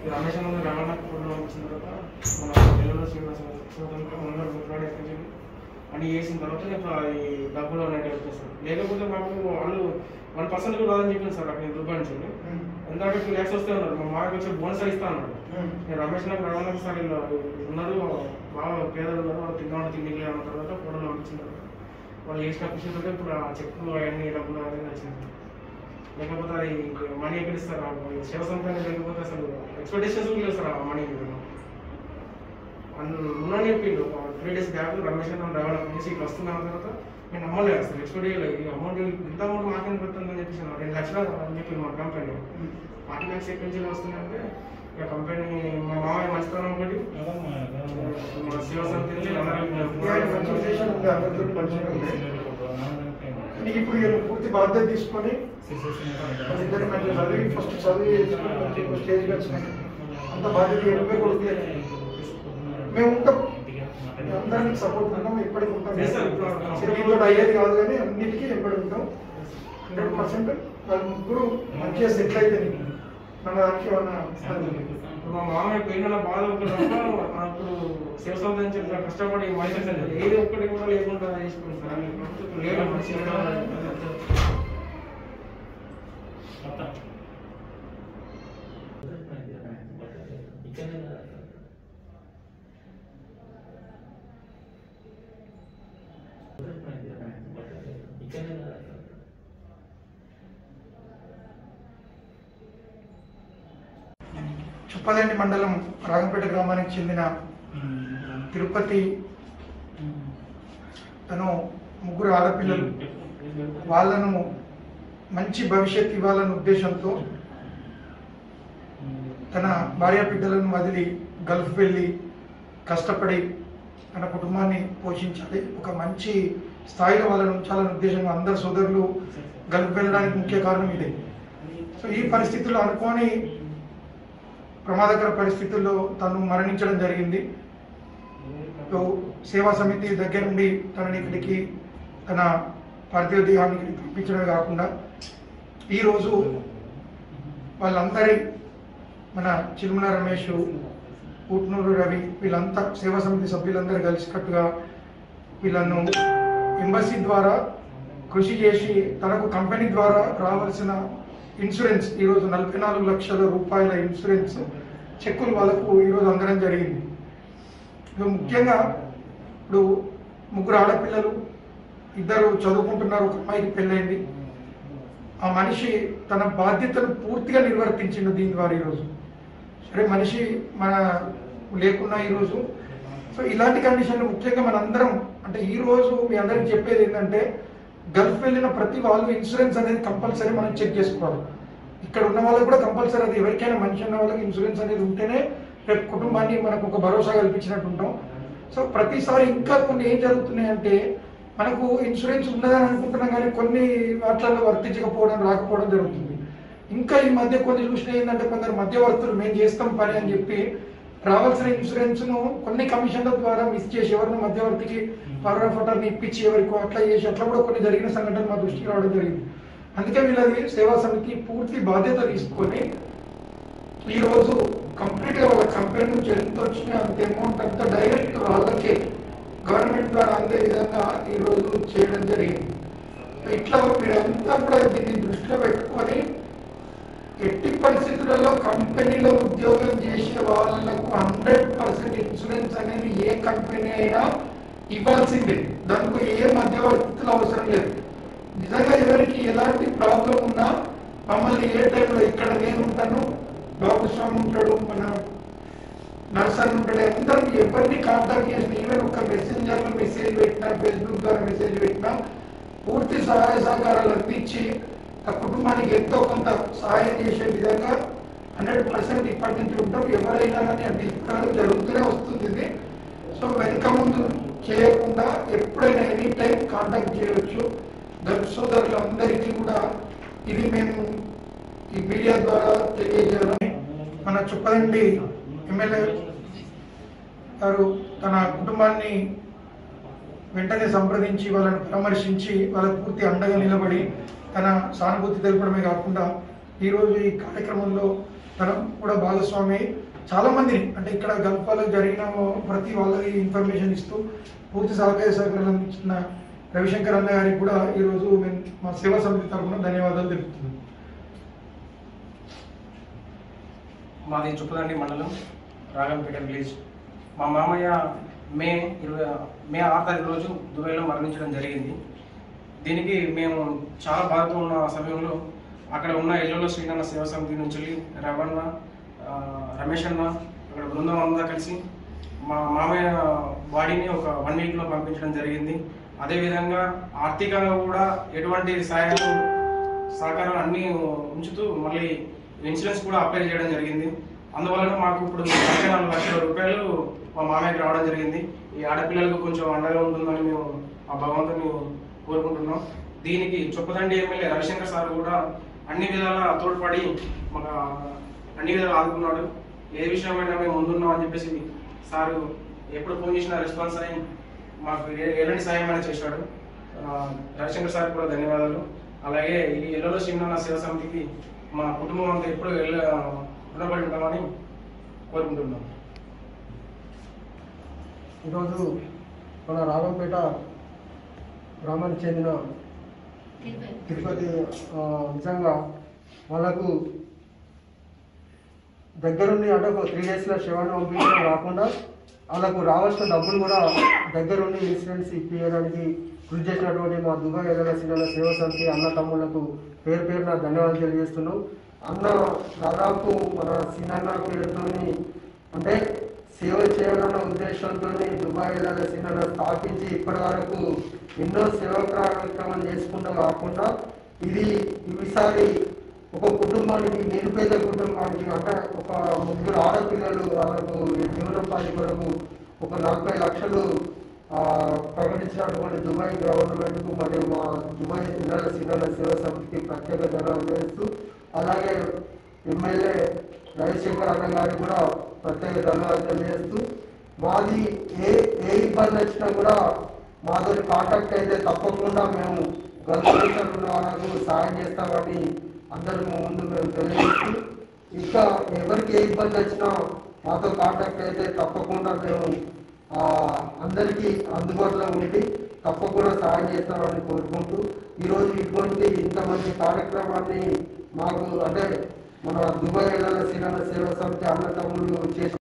ఈ రమేష్ అన్న రమణ ఫోటో వచ్చిన తర్వాత మన నెల్లూరు శ్రీనివాస స్వతంత్ర ముందర ముట్లాడి ఎక్కించింది అని చేసిన తర్వాత ఇప్పుడు అది డబ్బులు అనేది వచ్చేస్తారు లేకపోతే మాకు వాళ్ళు వన్ పర్సెంట్ కూడా రాదని చెప్పింది సార్ అక్కడ దుబాయ్ నుంచి ఎందుకంటే టూ ల్యాక్స్ వస్తే ఉన్నారు మా మాకు వచ్చి బోనస్ ఇస్తా అన్నాడు నేను రమేష్ నాకు రవాణా సార్ ఇలా ఉన్నారు బాగా పేదలు ఉన్నారు వాళ్ళు తిన్నాడు తిండి అన్న తర్వాత ఫోటోలు పంపించిన తర్వాత వాళ్ళు చేసిన కృషి తోటి ఇప్పుడు ఆ చెక్కు అవన్నీ డబ్బులు అనేది వచ్చింది లేకపోతే అది మనీ ఎక్కడ ఇస్తారు ఆ శివ సంతానం లేకపోతే అసలు ఎక్స్పెక్టేషన్స్ కూడా లేదు సార్ ఆ మనీ అందులో ఉన్నాను చెప్పిండు ఒక త్రీ డేస్ బ్యాక్ రమేష్ అన్న రవాణా చేసి ఇట్లా వస్తున్న తర్వాత నేను నమ్మలేదు అసలు ఎక్స్పెక్ట్ చేయలేదు ఈ అమౌంట్ ఇంత అమౌంట్ మాకేం పెడుతుందని చెప్పేసి అన్నారు. రెండు లక్షలు అని చెప్పి మా కంపెనీ ఫార్టీ ల్యాక్స్ ఎక్కడి నుంచి వస్తున్నాయంటే ఇక కంపెనీ మా మామయ్య మంచితనం ఒకటి మా శివసంతి మంచి ఉద్దేశం ఉంది అందరితో మంచిగా ఉంది నీకు ఇప్పుడు ఈయన పూర్తి బాధ్యత తీసుకొని మన ఇద్దరి మధ్య చదివి ఫస్ట్ చదివి చేసుకొని మంచి ఒక స్టేజ్కి వచ్చినాయి అంత బాధ్యత ఎనభై కొడుకు మేము ఉంటాం మేము అందరికి సపోర్ట్ ఉన్నాం ఎప్పటికి ఉంటాం చేస్తాం, ఇప్పుడు సిటీలో అయ్యేది కాదు కానీ అన్నిటికీ ఎప్పటికి ఉంటాం హండ్రెడ్ పర్సెంట్ వాళ్ళు ముగ్గురు మంచిగా సెటిల్ అయితే మన దానికి ఏమన్నా ఇప్పుడు మా మామయ్య పెయిన్ బాధ ఒకటి తప్ప అప్పుడు శివసంతి నుంచి ఇట్లా కష్టపడి మైసెస్ ఏది ఒక్కటి కూడా లేకుండా చేసుకుంది సార్ ఇప్పుడు లేదు అప్పుడు శివరామ. చుప్పదండి మండలం రాగంపేట గ్రామానికి చెందిన తిరుపతి తను ముగ్గురు ఆడపిల్లలు వాళ్ళను మంచి భవిష్యత్ ఇవ్వాలన్న ఉద్దేశంతో తన భార్య బిడ్డలను వదిలి గల్ఫ్ వెళ్ళి కష్టపడి తన కుటుంబాన్ని పోషించాలి ఒక మంచి స్థాయిలో వాళ్ళని ఉంచాలన్న ఉద్దేశంగా అందరు సోదరులు గల్ఫ్ వెళ్ళడానికి ముఖ్య కారణం ఇదే సో ఈ పరిస్థితుల్లో అనుకోని ప్రమాదకర పరిస్థితుల్లో తను మరణించడం జరిగింది సో సేవా సమితి దగ్గర నుండి తనని ఇక్కడికి తన పార్థివ దేహానికి పంపించడమే కాకుండా ఈరోజు వాళ్ళందరి మన చిరుమల రమేష్ పుట్నూరు రవి వీళ్ళంతా సేవా సమితి సభ్యులందరూ కలిసికట్టుగా వీళ్ళను ఎంబసీ ద్వారా కృషి చేసి తనకు కంపెనీ ద్వారా రావాల్సిన ఇన్సూరెన్స్ ఈరోజు నలభై నాలుగు లక్షల రూపాయల ఇన్సూరెన్స్ చెక్కులు వాళ్ళకు ఈరోజు అందడం జరిగింది ఇప్పుడు ముఖ్యంగా ఇప్పుడు ముగ్గురు ఆడపిల్లలు ఇద్దరు చదువుకుంటున్నారు ఒక అమ్మాయికి పెళ్ళైంది ఆ మనిషి తన బాధ్యతను పూర్తిగా నిర్వర్తించిండు దీని ద్వారా ఈరోజు సరే మనిషి మన లేకున్నా ఈరోజు సో ఇలాంటి కండిషన్లు ముఖ్యంగా మనందరం అంటే ఈ రోజు మీ అందరికి చెప్పేది ఏంటంటే గల్ఫ్ వెళ్ళిన ప్రతి వాళ్ళు ఇన్సూరెన్స్ అనేది కంపల్సరీ మనం చెక్ చేసుకోవాలి ఇక్కడ ఉన్న వాళ్ళకి కూడా కంపల్సరీ అది ఎవరికైనా మనిషి ఉన్న వాళ్ళకి ఇన్సూరెన్స్ అనేది ఉంటేనే రేపు కుటుంబాన్ని మనకు ఒక భరోసా కల్పించినట్టు ఉంటాం సో ప్రతిసారి ఇంకా కొన్ని ఏం జరుగుతున్నాయంటే మనకు ఇన్సూరెన్స్ ఉన్నదని అనుకుంటున్నాం కానీ కొన్ని వాటిల్లో వర్తించకపోవడం రాకపోవడం జరుగుతుంది ఇంకా ఈ మధ్య కొన్ని చూసిన ఏంటంటే కొందరు మధ్యవర్తులు మేము చేస్తాం పని అని చెప్పి రావాల్సిన ఇన్సూరెన్స్ ను కొన్ని కమిషన్ల ద్వారా మిస్ చేసి ఎవరిని మధ్యవర్తికి పవర్ ఫోటోని ఇప్పించి ఎవరికో అట్లా చేసి అట్లా కూడా కొన్ని జరిగిన సంఘటనలు మా దృష్టికి రావడం జరిగింది అందుకే వీళ్ళది సేవా సమితి పూర్తి బాధ్యత తీసుకొని ఈ రోజు కంప్లీట్ గా వాళ్ళ కంపెనీ నుంచి ఎంత వచ్చినా అంత అమౌంట్ అంతా డైరెక్ట్ వాళ్ళకే గవర్నమెంట్ ద్వారా అందే విధంగా ఈ రోజు చేయడం జరిగింది ఇట్లా మీరంతా కూడా దీన్ని దృష్టిలో పెట్టుకొని ఎట్టి పరిస్థితులలో కంపెనీలో ఉద్యోగం చేసే వాళ్ళకు హండ్రెడ్ పర్సెంట్ ఇన్సూరెన్స్ అనేది ఏ కంపెనీ అయినా ఇవ్వాల్సిందే దానికి ఏ మధ్యవర్తులు అవసరం లేదు నిజంగా ఎవరికి ఎలాంటి ప్రాబ్లం ఉన్నా మమ్మల్ని ఏ టైంలో ఇక్కడ నేను ఉంటాను బాబు స్వామి ఉంటాడు మన నర్సర్ ఉంటాడు అందరం ఎవరిని కాంటాక్ట్ చేసిన ఈవెన్ ఒక మెసెంజర్ లో మెసేజ్ పెట్టినా ఫేస్బుక్ ద్వారా మెసేజ్ పెట్టినా పూర్తి సహాయ సహకారాలు అందించి ఆ కుటుంబానికి ఎంతో కొంత సహాయం చేసే విధంగా హండ్రెడ్ పర్సెంట్ ఇప్పటి నుంచి ఉంటాం ఎవరైనా కానీ అది ఇప్పుడు జరుగుతూనే వస్తుంది ఇది సో వెనక ముందు చేయకుండా ఎప్పుడైనా ఎనీ టైం కాంటాక్ట్ చేయవచ్చు గల్ఫ్ సోదరులు అందరికీ కూడా ఇది మేము ఈ మీడియా ద్వారా తెలియజేయాలని మన చుప్పదండి ఎమ్మెల్యే గారు తన కుటుంబాన్ని వెంటనే సంప్రదించి వాళ్ళని పరామర్శించి వాళ్ళకు పూర్తి అండగా నిలబడి తన సానుభూతి తెలపడమే కాకుండా ఈరోజు ఈ కార్యక్రమంలో తన కూడా భాగస్వామి చాలా మందిని అంటే ఇక్కడ గల్ఫాలో జరిగిన ప్రతి వాళ్ళకి ఇన్ఫర్మేషన్ ఇస్తూ పూర్తి సహకార సహకారాలు అందించిన రవిశంకర్ అన్న గారికి కూడా ఈరోజు మేము మా సేవా సమితి తరఫున ధన్యవాదాలు తెలుపుతున్నాం మాది చుప్పదండి మండలం రాగంపేట విలేజ్ మా మామయ్య మే ఇరవై మే ఆరు తారీఖు రోజు దుబాయ్లో మరణించడం జరిగింది దీనికి మేము చాలా బాధతో ఉన్న సమయంలో అక్కడ ఉన్న ఎల్లోలో శ్రీనన్న సేవా సమితి నుంచి వెళ్ళి రవణ ఆ, రమేష్ అన్న అక్కడ బృందం అంతా కలిసి మా మామయ్య బాడీని ఒక వన్ వీక్లో పంపించడం జరిగింది అదేవిధంగా ఆర్థికంగా కూడా ఎటువంటి సహాయాలు సహకారం అన్ని ఉంచుతూ మళ్ళీ ఇన్సూరెన్స్ కూడా అప్లై చేయడం జరిగింది అందువలన మాకు ఇప్పుడు ముప్పై నాలుగు లక్షల రూపాయలు మా మామయ్యకి రావడం జరిగింది ఈ ఆడపిల్లలకు కొంచెం అండగా ఉంటుందని మేము ఆ భగవంతుని కోరుకుంటున్నాం దీనికి చొప్పదండి ఎమ్మెల్యే రవిశంకర్ సార్ కూడా అన్ని విధాలా తోడ్పడి మన అన్ని విధాలు ఆదుకున్నాడు ఏ విషయమైనా మేము ముందున్నాం అని చెప్పేసి సారు ఎప్పుడు ఫోన్ చేసినా రెస్పాన్స్ అయ్యి మాకు ఏ- ఎలాంటి సాయం అయినా చేశాడు ఆ, రవిశంకర్ సార్ కూడా ధన్యవాదాలు అలాగే ఈ ఎల్లలో శ్రీనాథ సేవ సమితికి మా కుటుంబం అంతా ఎప్పుడు ఎల్ల రుణపడి ఉంటామని కోరుకుంటున్నాం ఈరోజు మన రాగంపేట గ్రామానికి చెందిన తిరుపతి ఆ, నిజంగా వాళ్ళకు దగ్గరుండి అంటే ఒక త్రీ డేస్లో శవాన్ని పంపించడం కాకుండా వాళ్ళకు రావాల్సిన డబ్బులు కూడా దగ్గరుండి ఇన్సూరెన్స్ ఇప్పించడానికి కృషి చేసినటువంటి మా దుబాయ్ ఎదల సినిమా సేవ సమితి అన్న తమ్ముళ్లకు పేరు పేరున ధన్యవాదాలు తెలియజేస్తున్నాం అన్న దాదాపు మన సినన్న పేరుతోని అంటే సేవ చేయాలన్న ఉద్దేశంతో దుబాయ్ ఎదల సినిమా స్థాపించి ఇప్పటి వరకు ఎన్నో సేవా కార్యక్రమాలు చేసుకుంటూ కాకుండా ఇది ఈసారి ఒక కుటుంబానికి నిరుపేద కుటుంబానికి అంటే ఒక ముగ్గురు ఆడపిల్లలు వాళ్ళకు జీవనోపాధి కొరకు ఒక నలభై లక్షలు ఆ, ప్రకటించినటువంటి దుబాయ్ గవర్నమెంట్కు మరియు మా దుబాయ్ జిల్లాల సినిమాల సేవ సమితికి ప్రత్యేక ధన్యవాదాలు చేస్తూ అలాగే ఎమ్మెల్యే రవిశంకర్ అన్న గారికి కూడా ప్రత్యేక ధన్యవాదాలు తెలియజేస్తూ మాది ఏ ఏ ఇబ్బంది వచ్చినా కూడా మాతో కాంటాక్ట్ అయితే తప్పకుండా మేము గల్ఫ్ ఉన్న వాళ్ళకు సాయం చేస్తామని అందరి ముందు మేము తెలియజేస్తూ ఇంకా ఎవరికి ఏ ఇబ్బంది వచ్చినా మాతో కాంటాక్ట్ అయితే తప్పకుండా మేము ఆ, అందరికీ అందుబాటులో ఉండి తప్పకుండా సాయం చేస్తామని కోరుకుంటూ ఈరోజు ఇటువంటి ఇంత మంచి కార్యక్రమాన్ని మాకు అంటే మన దుబాయ్ వెళ్ళాల సినిమా సేవా సమితి అన్నతమ్ముళ్ళు చేసి